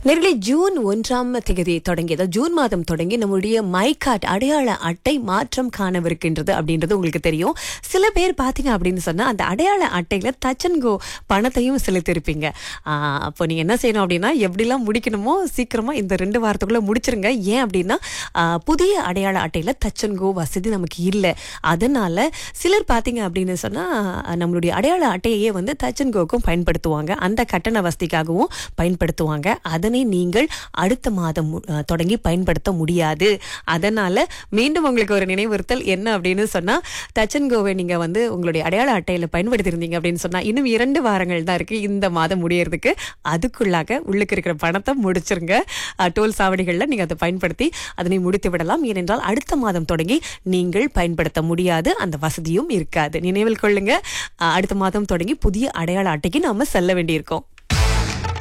நேர்களே ஜூன் ஒன்றாம் தேதி தொடங்கி அதாவது ஜூன் மாதம் தொடங்கி நம்முடைய மை கார்டு அடையாள அட்டை மாற்றம் காணவிருக்கின்றது அப்படின்றது உங்களுக்கு தெரியும் சில பேர் பார்த்தீங்க அப்படின்னு சொன்னா அந்த அடையாள அட்டையில டச் அண்ட் கோ பணத்தையும் செலுத்திருப்பீங்க ஆஹ் அப்போ நீங்க என்ன செய்யணும் அப்படின்னா எப்படிலாம் முடிக்கணுமோ சீக்கிரமா இந்த ரெண்டு வாரத்துக்குள்ள முடிச்சிருங்க ஏன் அப்படின்னா ஆஹ் புதிய அடையாள அட்டையில டச் அண்ட் கோ வசதி நமக்கு இல்லை அதனால சிலர் பார்த்தீங்க அப்படின்னு சொன்னா நம்மளுடைய அடையாள அட்டையே வந்து டச் அண்ட் கோக்கும் பயன்படுத்துவாங்க அந்த கட்டண வசதிக்காகவும் பயன்படுத்துவாங்க அதனை நீங்கள் அடுத்த மாதம் மு- அஹ், தொடங்கி பயன்படுத்த முடியாது அதனால மீண்டும் உங்களுக்கு ஒரு நினைவுறுத்தல் என்ன அப்படின்னு சொன்னா டச் அண்ட் கோவை நீங்க வந்து உங்களுடைய அடையாள அட்டையில பயன்படுத்தியிருந்தீங்க அப்படின்னு சொன்னா இன்னும் இரண்டு வாரங்கள் தான் இருக்கு இந்த மாதம் முடியறதுக்கு அதுக்குள்ளாக உள்ளுக்கு இருக்கிற பணத்தை முடிச்சிருங்க அஹ், டோல் சாவடிகள்ல நீங்க அதை பயன்படுத்தி அதனை முடித்து விடலாம் ஏனென்றால் அடுத்த மாதம் தொடங்கி நீங்கள் பயன்படுத்த முடியாது அந்த வசதியும் இருக்காது நினைவில் கொள்ளுங்க அஹ், அடுத்த மாதம் தொடங்கி புதிய அடையாள அட்டைக்கு நாம செல்ல வேண்டியிருக்கோம்